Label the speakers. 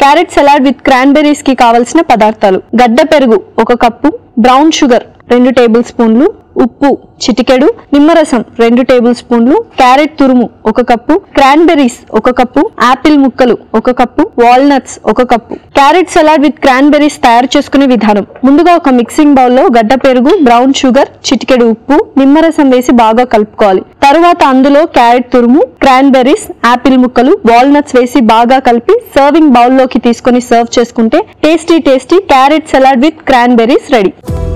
Speaker 1: carrot salad with cranberries కి కావలసిన పదార్థాలు గడ్డ పెరుగు ఒక కప్పు బ్రౌన్ షుగర్ రెండు టేబుల్ స్పూన్లు ఉప్పు చిటికెడు నిమ్మరసం రెండు టేబుల్ స్పూన్లు క్యారెట్ తురుము ఒక కప్పు క్రాన్బెర్రీస్ ఒక కప్పు ఆపిల్ ముక్కలు ఒక కప్పు వాల్నట్స్ ఒక కప్పు క్యారెట్ సలాడ్ విత్ క్రాన్బెర్రీస్ తయారు చేసుకునే విధానం ముందుగా ఒక మిక్సింగ్ బౌల్ లో గడ్డ పెరుగు బ్రౌన్ షుగర్ చిటికెడు ఉప్పు నిమ్మరసం వేసి బాగా కలుపుకోవాలి తరువాత అందులో క్యారెట్ తురుము క్రాన్బెర్రీస్ ఆపిల్ ముక్కలు వాల్నట్స్ వేసి బాగా కలిపి సర్వింగ్ బౌల్ లోకి తీసుకొని సర్వ్ చేసుకుంటే tasty tasty carrot salad with cranberries ready